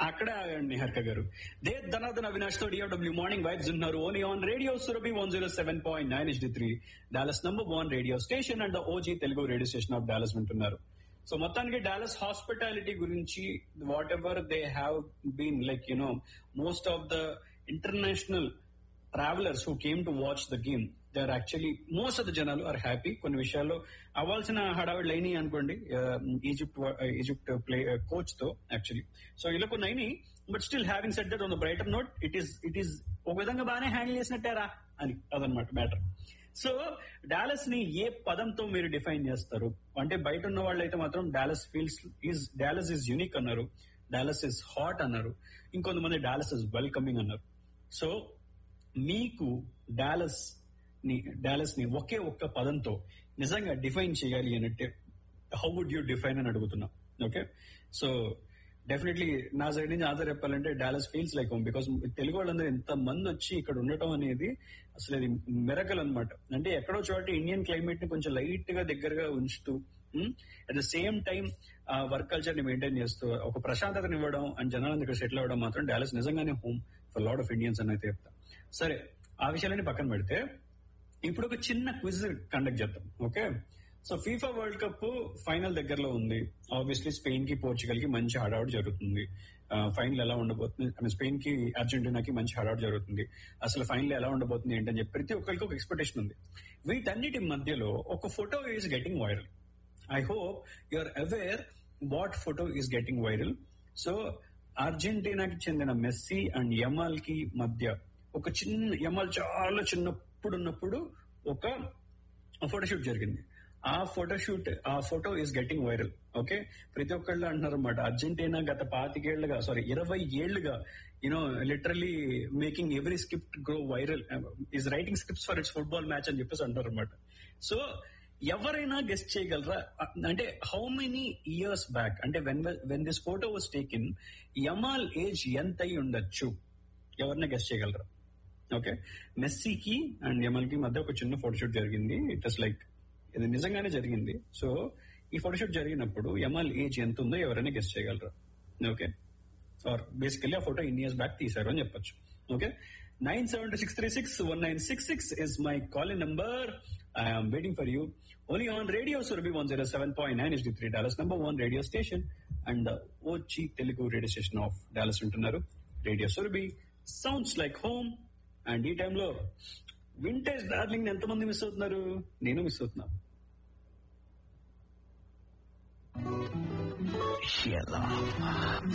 అక్కడే ఆగండి నిహారిక గారు దే ధనాధన అవినాష్ తో డిఓడబ్ల్యూ మార్నింగ్ వైబ్స్ ఉన్నారు only on radio Surabhi one zero seven point nine HD three Dallas number one radio station and OG Telugu radio station of Dallas వింటున్నారు so మొత్తానికి Dallas hospitality గురించి whatever they have been like you know most of the international travellers who came to watch the game they are actually most of the జనాలు are happy కొన్ని విషయాల్లో అవ్వాల్సిన హడావిడి అయినాయి అనుకోండి ఈజిప్ట్ ఈజిప్ట్ ప్లే కోచ్ తో actually so ఇలా కొన్ని అయినాయి but still having set that on the brighter note it is it is ఒక విధంగా బాగానే హ్యాండిల్ చేసినట్టారా అని అదనమాట మ్యాటర్ సో డాలస్ ని ఏ పదంతో మీరు డిఫైన్ చేస్తారు అంటే బయట ఉన్న వాళ్ళు అయితే మాత్రం Dallas feels is Dallas is unique అన్నారు డాలస్ ఇస్ హాట్ అన్నారు ఇంకొంతమంది డాలస్ ఇస్ వెల్కమింగ్ అన్నారు సో మీకు డాలస్ ని డాలస్ ని ఒకే ఒక్క పదంతో నిజంగా డిఫైన్ చేయాలి అనంటే హౌ వుడ్ యూ డిఫైన్ అని అడుగుతున్నా ఓకే సో డెఫినెట్లీ నా సైడ్ నుంచి ఆన్సర్ చెప్పాలంటే Dallas feels like home because Telugu వాళ్ళందరూ ఎంత మంది వచ్చి ఇక్కడ ఉండటం అనేది అసలు అది మెరకల్ అనమాట అంటే ఎక్కడో చోట ఇండియన్ క్లైమేట్ ని కొంచెం లైట్ గా దగ్గరగా ఉంచుతూ at the same time work culture ని మెయింటైన్ చేస్తూ ఒక ప్రశాంతతని ఇవ్వడం అండ్ జనాలందరూ ఇక్కడ సెటిల్ అవ్వడం మాత్రం డాలస్ నిజంగానే home for lot of Indians అని అయితే చెప్తా సరే ఆ విషయాలన్నీ పక్కన పెడితే ఇప్పుడు ఒక చిన్న క్విజ్ కండక్ట్ చేద్దాం okay so FIFA world cup final దగ్గరలో ఉంది ఆబ్వియస్లీ స్పెయిన్ కి పోర్చుగల్ కి మంచి హడావుడ్ జరుగుతుంది ఫైనల్ ఎలా ఉండబోతుంది ఐ మీన్ స్పెయిన్ కి అర్జెంటీనాకి మంచి హడావుడ్ జరుగుతుంది అసలు ఫైనల్ ఎలా ఉండబోతుంది ఏంటని చెప్పి ప్రతి ఒక్కరికి ఒక ఎక్స్పెక్టేషన్ ఉంది వీటన్నిటి మధ్యలో ఒక photo is getting viral I hope you are aware what photo is getting viral so అర్జెంటీనాకి చెందిన మెస్సీ అండ్ యమాల్ కి మధ్య ఒక చిన్న యమాల్ చాలా చిన్నప్పుడు ఉన్నప్పుడు ఒక ఫోటోషూట్ జరిగింది ఆ ఫోటోషూట్ ఆ photo is getting viral okay ప్రతి ఒక్కళ్ళు అంటున్నారు అనమాట అర్జెంటీనా గత పాతికేళ్లుగా సారీ ఇరవై ఏళ్లుగా you know literally making every script grow viral is writing scripts for its football match అని చెప్పేసి అంటారు అనమాట సో ఎవరైనా గెస్ట్ చేయగలరా అంటే హౌ మెనీ ఇయర్స్ బ్యాక్ అంటే when when this photo was taken Yamal age ఎంత అయి ఉండొచ్చు ఎవరిని గెస్ట్ చేయగలరా ఓకే మెస్సీకి అండ్ యమల్ కి మధ్య ఒక చిన్న ఫోటోషూట్ జరిగింది ఇట్ ఇస్ లైక్ ఇది నిజంగానే జరిగింది సో ఈ ఫోటోషూట్ జరిగినప్పుడు యమల్ ఏజ్ ఎంత ఉందో ఎవరైనా గెస్ట్ చేయగలరా ఓకే ఆర్ బేసికలీ ఆ ఫోటో ఇన్ ఇయర్స్ బ్యాక్ తీశారు అని చెప్పొచ్చు okay nine seven two six three six one nine six six is my call number I'm waiting for you only on radio Surabhi one zero seven point nine is D three dollars number one radio station and OG Telugu radio station of Dallas ఉంటున్నారు radio Surabhi sounds like home and ఈ టైంలో vintage darling ఎంతమంది miss అవుతున్నారు నేను miss అవుతున్నా Sheila.